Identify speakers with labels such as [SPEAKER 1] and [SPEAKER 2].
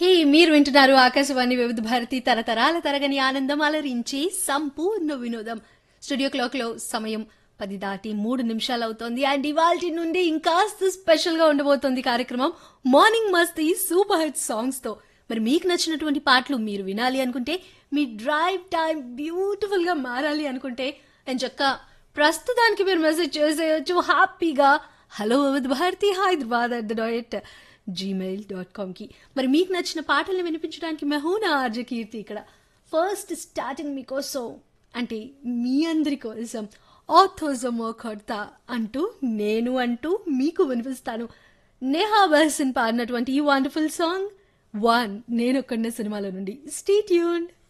[SPEAKER 1] హే మీరు వింటున్నారు ఆకాశవాణి వివిధ భారతి తరతరాల తరగని ఆనందం అలరించి సంపూర్ణ వినోదం స్టూడియో క్లాక్ లో సమయం పది దాటి మూడు నిమిషాలు అవుతోంది అండ్ ఇవాల్టి నుండి ఇంకాస్త స్పెషల్ గా ఉండబోతోంది కార్యక్రమం మార్నింగ్ మస్తీ సూపర్ హిట్ సాంగ్స్ తో మరి మీకు నచ్చినటువంటి పాటలు మీరు వినాలి అనుకుంటే మీ డ్రైవ్ టైం బ్యూటిఫుల్ గా మారాలి అనుకుంటే నేను చక్క ప్రస్తుతానికి మీరు మెసేజ్ చేసేయచ్చు హ్యాపీగా hello Vividh Bharati Hyderabad at the డొయట్ జీమెయిల్ డాట్ కామ్కి మరి మీకు నచ్చిన పాటలను వినిపించడానికి మెహూనా ఆర్జ కీర్తి ఇక్కడ ఫస్ట్ స్టార్టింగ్ మీకోసం అంటే మీ అందరి కోసం ఆథోజమో కొడతా అంటూ నేను అంటూ మీకు వినిపిస్తాను నేహా బహసిన్ పాడినటువంటి ఈ వండర్ఫుల్ సాంగ్ వన్ నేను కొన్న సినిమాలో నుండి స్టీ ట్యూన్